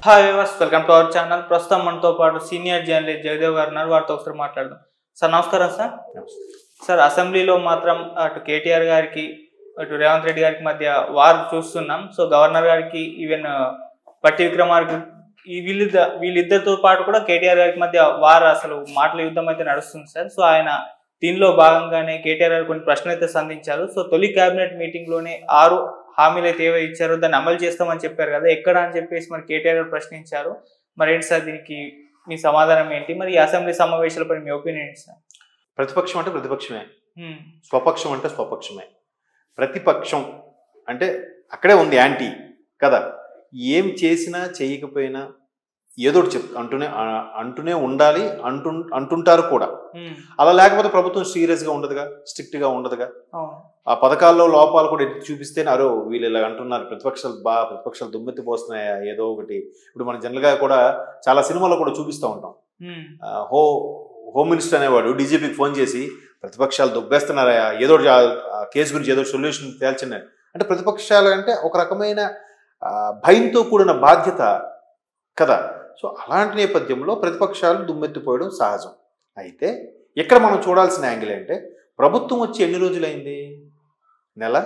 Hi వాస్ welcome to our channel ప్రస్తుతం మనతో పాటు సీనియర్ జర్నలిస్ట్ జయదేవ్ గారు ఉన్నారు వారితో ఒకసారి మాట్లాడదాం సార్ నమస్కారం సార్ సార్ అసెంబ్లీలో మాత్రం అటు కేటీఆర్ గారికి అటు రేవంత్ రెడ్డి గారికి మధ్య వార్ చూస్తున్నాం సో గవర్నర్ గారికి ఈవెన్ పట్టి విక్రమార్కి ఈ వీళ్ళిద్ద వీళ్ళిద్దరితో పాటు కూడా కేటీఆర్ గారికి మధ్య వార్ అసలు మాటల యుద్ధం అయితే నడుస్తుంది సార్ సో ఆయన దీనిలో భాగంగానే కేటీఆర్ గారు కొన్ని ప్రశ్నలు అయితే సంధించారు సో తొలి కేబినెట్ మీటింగ్ లోనే ఆరు హామీలు అయితే ఏవో ఇచ్చారో దాన్ని అమలు చేస్తామని చెప్పారు కదా ఎక్కడ అని చెప్పేసి మరి కేటీఆర్ గారు ప్రశ్నించారు మరి ఏంటి సార్ దీనికి మీ సమాధానం ఏంటి మరి ఈ అసెంబ్లీ సమావేశాలపై మీ ఒపీనియన్ ఏంటి సార్ ప్రతిపక్షం అంటే ప్రతిపక్షమే హ్మ్. స్వపక్షం అంటే స్వపక్షమే ప్రతిపక్షం అంటే అక్కడే ఉంది యాంటీ కదా ఏం చేసినా చేయకపోయినా ఏదో ఒకటి చెప్ అంటూనే ఆ- అంటూనే ఉండాలి అంటు అంటుంటారు కూడా హ్మ్. అలా లేకపోతే ప్రభుత్వం సీరియస్గా ఉండదుగా స్ట్రిక్ట్గా ఉండదుగా అవును ఆ పథకాల్లో లోపాలు కూడా ఎత్తి చూపిస్తేనే అరో వీళ్ళు ఇలా అంటున్నారు ప్రతిపక్షాలు బా ప్రతిపక్షాలు దుమ్మెత్తి పోస్తున్నాయా ఏదో ఒకటి ఇప్పుడు మనం జనరల్గా కూడా చాలా సినిమాల్లో కూడా చూపిస్తూ ఉంటాం హ్మ్. ఆ, హో హోమ్ మినిస్టర్ అనేవాడు డీజీపీకి ఫోన్ చేసి ప్రతిపక్షాలు దుబ్బేస్తున్నారా ఏదో ఒకటి ఆ- ఆ కేసు గురించి ఏదో సొల్యూషన్ తేల్చండి అంటే ప్రతిపక్షాలు అంటే ఒక రకమైన ఆ, భయంతో కూడిన బాధ్యత కదా సో అలాంటి నేపథ్యంలో ప్రతిపక్షాలు దుమ్మెత్తిపోయడం సహజం అయితే ఇక్కడ మనం చూడాల్సిన యాంగిల్ అంటే ప్రభుత్వం వచ్చి ఎన్ని రోజులైంది నెల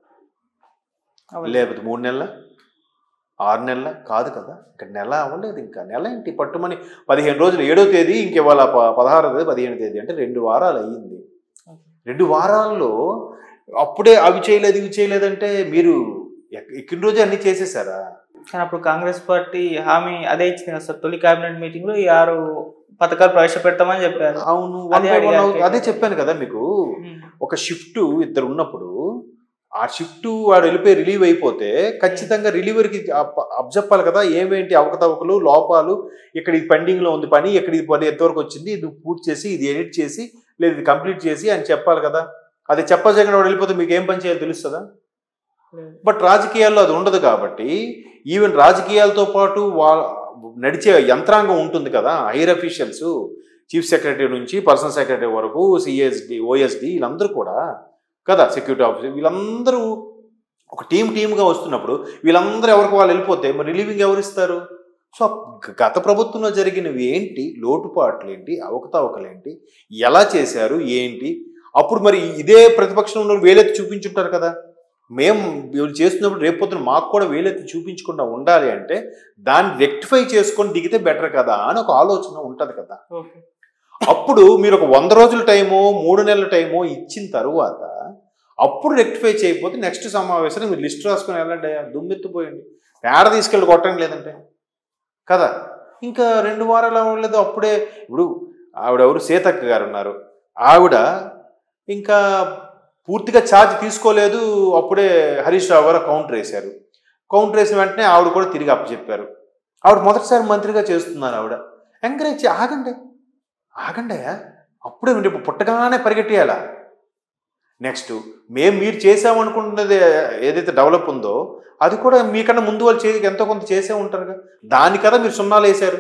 అవును. లేకపోతే మూడు నెలల ఆరు నెలల కాదు కదా ఇంకా నెల అవ్వలేదు ఇంకా నెల ఏంటి పట్టుమని పదిహేను రోజులు ఏడో తేదీ ఇంక ఇవాళ ప- పదహారో తేదీ పదిహేను తేదీ అంటే రెండు వారాలు అయ్యింది రెండు వారాల్లో అప్పుడే అవి చేయలేదు ఇవి చేయలేదంటే మీరు ఎక్- ఎక్కిన రోజే అన్ని చేసేసారా కానీ అప్పుడు కాంగ్రెస్ పార్టీ హామీ అదే ఇచ్చింది కదా సార్ తొలి కేబినెట్ మీటింగ్ లో ఈ ఆరు పథకాలు ప్రవేశపెడతామని చెప్పారు అవును one అదే by one అడిగారు. అవుతుంది. అదే చెప్పాను కదా మీకు హ్మ్. ఒక షిఫ్ట్ ఇద్దరు ఉన్నప్పుడు ఆ షిఫ్ట్ వాడు వెళ్ళిపోయి రిలీవ్ అయిపోతే ఖచ్చితంగా రిలీవర్కి అబ్జెప్పాలి కదా ఏమేంటి అవకతవకలు లోపాలు ఇక్కడ ఇది పెండింగ్లో ఉంది పని ఇక్కడ ఇది పని ఎంతవరకు వచ్చింది ఇది పూర్తి చేసి ఇది ఎడిట్ చేసి లేదు ఇది కంప్లీట్ చేసి అని చెప్పాలి కదా అది చెప్పజగిన వాడు వెళ్ళిపోతే మీకు ఏం పని చేయాలో తెలుస్తుందా లేదు. బట్ రాజకీయాల్లో అది ఉండదు కాబట్టి ఈవెన్ రాజకీయాలతో పాటు వా నడిచే యంత్రాంగం ఉంటుంది కదా హైర్ అఫీషియల్స్ చీఫ్ సెక్రటరీ నుంచి పర్సనల్ సెక్రటరీ వరకు సిఎస్డి ఓఎస్డి వీళ్ళందరూ కూడా కదా సెక్యూరిటీ ఆఫీసర్ వీళ్ళందరూ ఒక టీం టీమ్గా వస్తున్నప్పుడు వీళ్ళందరూ ఎవరికి వాళ్ళు వెళ్ళిపోతే మరి రిలీవింగ్ ఎవరు ఇస్తారు సో గ- గత ప్రభుత్వంలో జరిగినవి ఏంటి లోటుపాట్లు ఏంటి అవకతవకలు ఏంటి ఎలా చేశారు ఏంటి అప్పుడు మరి ఇదే ప్రతిపక్షంలో వేలెత్తి చూపించుంటారు కదా మేము వీళ్ళు చేస్తున్నప్పుడు రేపు పొద్దున మాకు కూడా వేలెత్తి చూపించకుండా ఉండాలి అంటే దాన్ని రెక్టిఫై చేసుకొని దిగితే బెటర్ కదా అని ఒక ఆలోచన ఉంటుంది కదా ఓకే అప్పుడు మీరు ఒక వంద రోజుల టైమో మూడు నెలల టైమో ఇచ్చిన తరువాత అప్పుడు రెక్టిఫై చేయకపోతే నెక్స్ట్ సమావేశం మీరు లిస్ట్ రాసుకొని వెళ్ళండి అయ్యా దుమ్మెత్తిపోయండి తేడా తీసుకెళ్ళి కొట్టడం లేదంటే కదా ఇంకా రెండు వారాలు అవ్వలేదు అప్పుడే ఇప్పుడు ఆవిడెవరు సీతక్క గారు ఉన్నారు ఆవిడ ఇంకా పూర్తిగా ఛార్జ్ తీసుకోలేదు అప్పుడే హరీష్ రావు గారు కౌంటర్ వేశారు కౌంటర్ వేసిన వెంటనే ఆవిడ కూడా తిరిగి అప్పచెప్పారు ఆవిడ మొదటిసారి మంత్రిగా చేస్తున్నారు ఆవిడ ఎంకరేజ్ చే- ఆగండి ఆగండి అప్పుడే మీరు పుట్టగానే పరిగెట్టేయాలా నెక్స్ట్ మేము మీరు చేసామనుకుంటున్నది ఏదైతే డెవలప్ ఉందో అది కూడా మీకన్నా ముందు వాళ్ళు చే ఎంతో కొంత చేసే ఉంటారుగా దాని కదా మీరు సున్నాలు వేశారు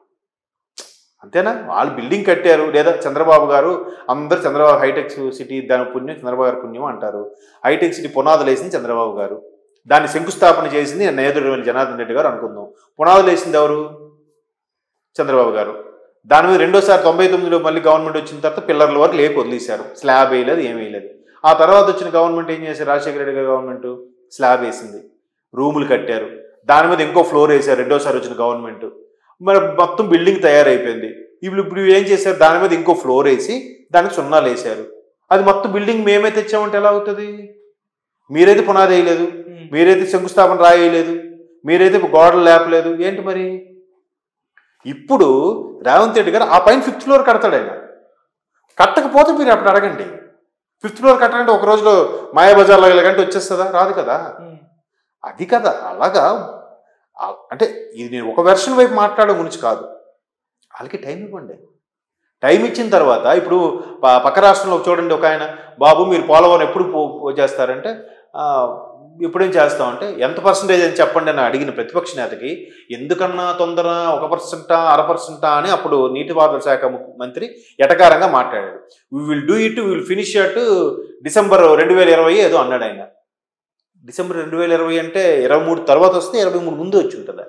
అంతేనా వాళ్ళు బిల్డింగ్ కట్టారు లేదా చంద్రబాబు గారు అందరు చంద్రబాబు హైటెక్ సిటీ దాని పుణ్యం చంద్రబాబు గారి పుణ్యం అంటారు హైటెక్ సిటీ పునాదులు వేసింది చంద్రబాబు గారు దాన్ని శంకుస్థాపన చేసింది నేదురు జనార్దన్ రెడ్డి గారు అనుకుందాం పునాదులు వేసింది ఎవరు చంద్రబాబు గారు దాని మీద రెండోసారి తొంభై తొమ్మిదిలో మళ్ళీ గవర్నమెంట్ వచ్చిన తర్వాత పిల్లర్ల వరకు లేపు వదిలేశారు స్లాబ్ వేయలేదు ఏం వేయలేదు ఆ తర్వాత వచ్చిన గవర్నమెంట్ ఏం చేశారు రాజశేఖర రెడ్డి గారి గవర్నమెంట్ స్లాబ్ వేసింది రూములు కట్టారు దాని మీద ఇంకో ఫ్లోర్ వేశారు రెండోసారి వచ్చిన గవర్నమెంట్ మరి మొత్తం బిల్డింగ్ తయారైపోయింది ఇప్పుడు ఇప్పుడు ఏం చేశారు దాని మీద ఇంకో ఫ్లోర్ వేసి దానికి సున్నాలు వేశారు అది మొత్తం బిల్డింగ్ మేమే తెచ్చామంటే ఎలా అవుతుంది మీరైతే పునాది వేయలేదు హ్మ్. మీరైతే శంకుస్థాపన రాయలేదు మీరైతే గోడలు లేపలేదు ఏంటి మరి ఇప్పుడు రేవంత్ రెడ్డి గారు ఆ పైన ఫిఫ్త్ ఫ్లోర్ కడతాడు ఆయన కట్టకపోతే మీరు అప్పుడు అడగండి ఫిఫ్త్ ఫ్లోర్ కట్టాలంటే ఒక రోజులో మాయాబజార్లో వెళ్ళగంటే వచ్చేస్తుందా రాదు కదా హ్మ్. అది కదా అలాగా ఆ- అంటే ఇది నేను ఒక వెర్షన్ వైపు మాట్లాడడం గురించి కాదు వాళ్ళకి టైం ఇవ్వండి టైం ఇచ్చిన తర్వాత ఇప్పుడు ప- పక్క రాష్ట్రంలో చూడండి ఒక ఆయన బాబు మీరు పోలవరం ఎప్పుడు పో పో- చేస్తారంటే "ఆ, ఎప్పుడేం చేస్తామంటే ఎంత పర్సంటేజ్ అని చెప్పండి అని అడిగిన ప్రతిపక్ష నేతకి ఎందుకన్నా తొందర ఒక పర్సెంటా అర పర్సెంటా అని అప్పుడు నీటిపారుదల శాఖ ము- మంత్రి ఎటకారంగా మాట్లాడాడు we will do it will finish at December రెండు వేల ఇరవై ఏదో అన్నాడు ఆయన డిసెంబర్ రెండు వేల ఇరవై అంటే ఇరవై మూడు తర్వాత వస్తే ఇరవై మూడు ముందు వచ్చి ఉంటుంది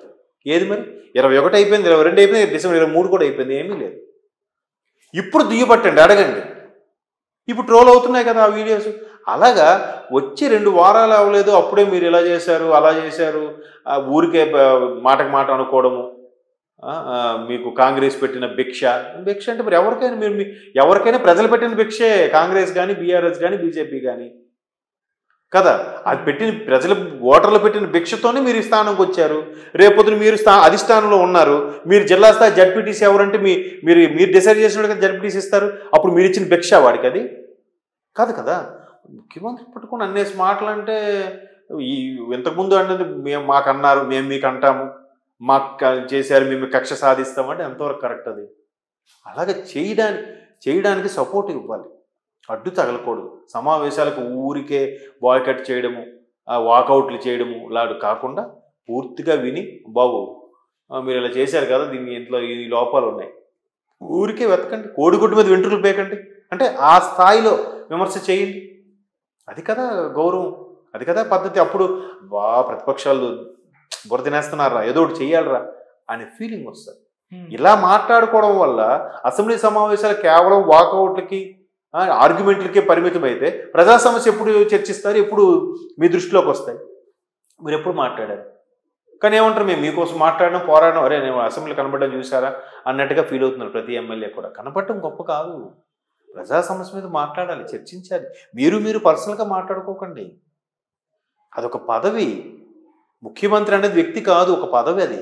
ఏది మరి ఇరవై ఒకటి అయిపోయింది ఇరవై రెండు అయిపోయింది డిసెంబర్ ఇరవై మూడు కూడా అయిపోయింది ఏమీ లేదు ఇప్పుడు దుయ్యబట్టండి అడగండి ఇప్పుడు ట్రోల్ అవుతున్నాయి కదా ఆ వీడియోస్ అలాగా వచ్చి రెండు వారాలు అవ్వలేదు అప్పుడే మీరు ఇలా చేశారు అలా చేశారు ఆ ఊరికే బ- మాటకు మాట అనుకోవడము ఆ, ఆ, మీకు కాంగ్రెస్ పెట్టిన భిక్ష భిక్ష అంటే మరి ఎవరికైనా మీరు మీ- ఎవరికైనా ప్రజలు పెట్టిన భిక్షే కాంగ్రెస్ కానీ బీఆర్ఎస్ కానీ బీజేపీ కానీ కదా అది పెట్టిన ప్రజలు ఓటర్లు పెట్టిన భిక్షతోనే మీరు ఈ స్థానంకి వచ్చారు రేపొద్దున మీరు స్థా అధిష్టానంలో ఉన్నారు మీరు జిల్లా స్థాయి జడ్పీటీసీ ఎవరంటే మీ మీరు మీరు డిసైడ్ చేసినట్టుగా జడ్పీటీసీ ఇస్తారు అప్పుడు మీరు ఇచ్చిన భిక్ష వాడికి అది కాదు కదా ముఖ్యమంత్రి పట్టుకుని అన్నేసి మాటలు అంటే ఈ ఇంతకుముందు అన్నది మేము మాకు అన్నారు మేము మీకు అంటాము మాకు క- చేశారు మేము కక్ష సాధిస్తామంటే ఎంతవరకు కరెక్ట్ అది అలాగే చేయడానికి చేయడానికి సపోర్ట్ ఇవ్వాలి అడ్డు తగలకూడదు సమావేశాలకు ఊరికే బాయ్కట్ చేయడము ఆ వాకౌట్లు చేయడము లాడు కాకుండా పూర్తిగా విని బాబు ఆ, మీరు ఇలా చేశారు కదా దీని ఇంట్లో ఈ లోపాలు ఉన్నాయి ఊరికే వెతకండి కోడిగుడ్డు మీద వెంట్రుకలు పేకండి అంటే ఆ స్థాయిలో విమర్శ చేయండి అది కదా గౌరవం అది కదా పద్ధతి అప్పుడు వా ప్రతిపక్షాలు బుర్ర తినేస్తున్నారా ఏదో ఒకటి చెయ్యాలరా అనే ఫీలింగ్ వస్తుంది ఉమ్. ఇలా మాట్లాడుకోవడం వల్ల అసెంబ్లీ సమావేశాలు కేవలం వాకౌట్లకి ఆర్గ్యుమెంట్లకే పరిమితం అయితే ప్రజా సమస్య ఎప్పుడు చర్చిస్తారు ఎప్పుడు మీ దృష్టిలోకి వస్తాయి మీరు ఎప్పుడు మాట్లాడారు కానీ ఏమంటారు మేము మీకోసం మాట్లాడడం పోరాడడం అరే నేను అసెంబ్లీ కనబడడం చూసారా అన్నట్టుగా ఫీల్ అవుతున్నారు ప్రతి ఎమ్మెల్యే కూడా కనపడటం గొప్ప కాదు ప్రజా సమస్య మీద మాట్లాడాలి చర్చించాలి మీరు మీరు పర్సనల్గా మాట్లాడుకోకండి అదొక పదవి ముఖ్యమంత్రి అనేది వ్యక్తి కాదు ఒక పదవి అది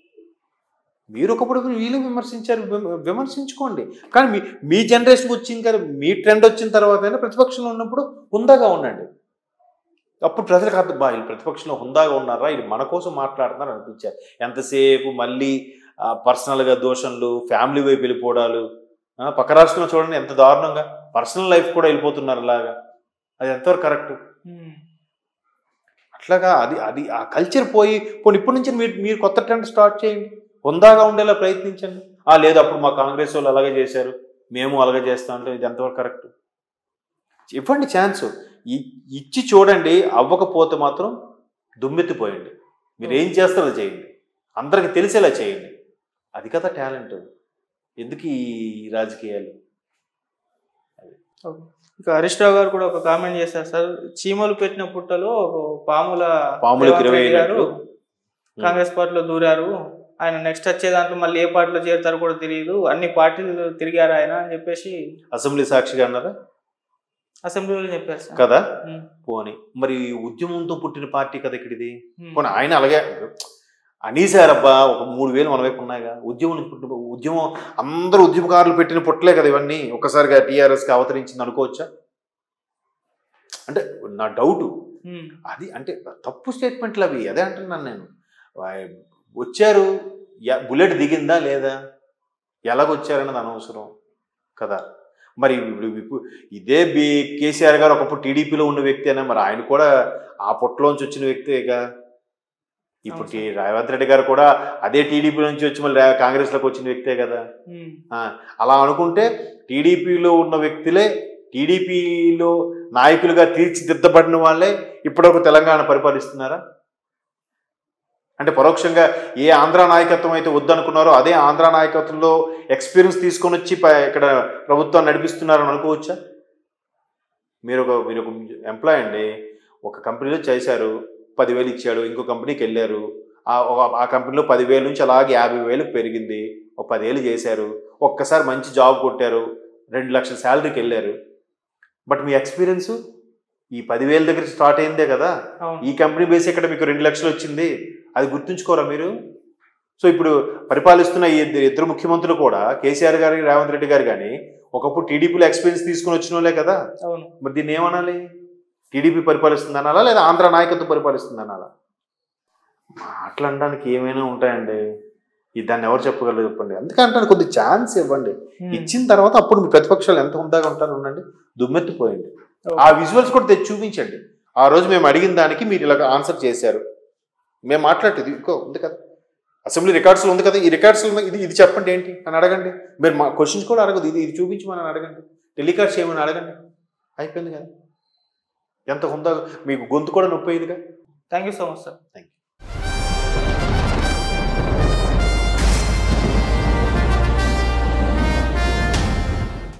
మీరు ఒకప్పుడు వీళ్ళు విమర్శించారు విమ- విమర్శించుకోండి కానీ మీ మీ జనరేషన్కి వచ్చింది కదా మీ ట్రెండ్ వచ్చిన తర్వాత అయినా ప్రతిపక్షంలో ఉన్నప్పుడు హుందాగా ఉండండి అప్పుడు ప్రజలకు అర్థం బా వీళ్ళు ప్రతిపక్షంలో హుందాగా ఉన్నారా ఇది మన కోసం మాట్లాడుతున్నారు అనిపించారు ఎంతసేపు మళ్ళీ ఆ, పర్సనల్గా దోషంలు ఫ్యామిలీ వైపు వెళ్ళిపోవడాలు ఆ, పక్క రాష్ట్రంలో చూడండి ఎంత దారుణంగా పర్సనల్ లైఫ్ కూడా వెళ్ళిపోతున్నారు అలాగా అది ఎంతవరకు కరెక్ట్ ఉమ్. అట్లాగా అది అది ఆ కల్చర్ పోయి పోనీ ఇప్పటి నుంచి మీరు మీరు కొత్త ట్రెండ్ స్టార్ట్ చేయండి హుందాగా ఉండేలా ప్రయత్నించండి ఆ లేదు అప్పుడు మా కాంగ్రెస్ వాళ్ళు అలాగే చేశారు మేము అలాగే చేస్తాం అంటే ఇది ఎంతవరకు కరెక్ట్ ఇవ్వండి ఛాన్స్ ఇచ్చి చూడండి అవ్వకపోతే మాత్రం దుమ్మెత్తిపోయండి మీరు ఏం చేస్తారో అది చేయండి అందరికి తెలిసేలా చేయండి అది కదా టాలెంట్ ఎందుకు ఈ రాజకీయాలు ఇక హరీష్ రావు గారు కూడా ఒక కామెంట్ చేశారు సార్ చీమలు పెట్టిన పుట్టలో ఒక పాముల పాములకు రేవంత్ ఇరవై రెడ్డి గారు అయినట్లు. కాంగ్రెస్ పార్టీలో దూరారు ఆయన నెక్స్ట్ వచ్చే దాంట్లో మళ్ళీ ఏ పార్టీలో చేరుతారో కూడా తెలియదు అన్ని పార్టీలు తిరిగారు ఆయన అని చెప్పేసి అసెంబ్లీ సాక్షిగా అన్నారా అసెంబ్లీలో చెప్పారు సార్ కదా ఉమ్, పోని మరి ఉద్యమంతో పుట్టిన పార్టీ కదా ఇక్కడ ఇది ఉమ్, పోనీ ఆయన అలాగే అనీసారబ్బా ఒక మూడు వేలు మన వైపు ఉన్నాయిగా ఉద్యమం నుంచి పుట్టిన ఉద్యమం అందరూ ఉద్యమకారులు పెట్టిన పుట్టలే కదా ఇవన్నీ ఒక్కసారిగా టీఆర్ఎస్కి అవతరించింది అనుకోవచ్చా అంటే నా డౌటు ఉమ్, అది అంటే తప్పు స్టేట్మెంట్లు అవి అదే అంటున్నాను నేను వా- వచ్చారు యా- బుల్లెట్ దిగిందా లేదా ఎలాగొచ్చారన్నది అనవసరం కదా మరి ఇప్పుడు ఇప్పుడు ఇదే బి కేసీఆర్ గారు ఒకప్పుడు టీడీపీలో ఉన్న వ్యక్తేనా మరి ఆయన కూడా ఆ పొట్టలోంచి వచ్చిన వ్యక్తేగా ఇప్పుడు టీ- రేవంత్ రెడ్డి గారు కూడా అదే టీడీపీ నుంచి వచ్చి మళ్ళీ రా- కాంగ్రెస్లోకి వచ్చిన వ్యక్తే కదా ఉమ్, ఆ, అలా అనుకుంటే టీడీపీలో ఉన్న వ్యక్తులే టీడీపీలో నాయకులుగా తీర్చిదిద్దబడిన వాళ్ళే ఇప్పటివరకు తెలంగాణ పరిపాలిస్తున్నారా అంటే పరోక్షంగా ఏ ఆంధ్ర నాయకత్వం అయితే వద్దనుకున్నారో అదే ఆంధ్ర నాయకత్వంలో ఎక్స్పీరియన్స్ తీసుకొని వచ్చి ప- ఇక్కడ ప్రభుత్వాన్ని నడిపిస్తున్నారని అనుకోవచ్చా మీరు ఒక మీరు ఒక ఎంప్లాయ్ అండి ఒక కంపెనీలో చేశారు పదివేలు ఇచ్చాడు ఇంకో కంపెనీకి వెళ్ళారు ఆ ఒక- ఆ కంపెనీలో పదివేల నుంచి అలాగే యాభై వేలకు పెరిగింది ఒక పదేళ్ళు చేశారు ఒక్కసారి మంచి జాబ్ కొట్టారు రెండు లక్షల శాలరీకి వెళ్ళారు బట్ మీ ఎక్స్పీరియన్స్ ఈ పదివేల దగ్గర స్టార్ట్ అయిందే కదా అవును ఈ కంపెనీ బేస్ ఇక్కడ మీకు రెండు లక్షలు వచ్చింది అది గుర్తుంచుకోరా మీరు సో ఇప్పుడు పరిపాలిస్తున్న ఈ ఇద్దరు ఇద్దరు ముఖ్యమంత్రులు కూడా కేసీఆర్ గారు రేవంత్ రెడ్డి గారు కానీ ఒకప్పుడు టీడీపీలో ఎక్స్పీరియన్స్ తీసుకుని వచ్చిన వాళ్ళే కదా అవును మరి దీన్ని ఏమనాలి టీడీపీ పరిపాలిస్తుంది అనాలా లేదా ఆంధ్ర నాయకత్వం పరిపాలిస్తుంది అనాలా మాట్లాడడానికి ఏమైనా ఉంటాయండి ఇది దాన్ని ఎవరు చెప్పగలరు చెప్పండి అందుకంటే కొద్ది ఛాన్స్ ఇవ్వండి ఉమ్, ఇచ్చిన తర్వాత అప్పుడు మీ ప్రతిపక్షాలు ఎంత ఉందాగా ఉంటారు ఉండండి దుమ్మెత్తిపోయింది ఓకే. ఆ విజువల్స్ కూడా తెచ్చి చూపించండి ఆ రోజు మేము అడిగిన దానికి మీరు ఇలా ఆన్సర్ చేశారు మేము మాట్లాడేది ఇంకో ఉంది కదా అసెంబ్లీ రికార్డ్స్లో ఉంది కదా ఈ రికార్డ్స్ ఇది ఇది చెప్పండి ఏంటి అని అడగండి మీరు మా క్వశ్చన్స్ కూడా అడగదు ఇది ఇది చూపించమని అడగండి టెలికాస్ట్ చేయమని అడగండి అయిపోయింది కదా ఎంత ఉందా మీకు గొంతు కూడా నొప్పి అయిందిగా thank you so much sir thank you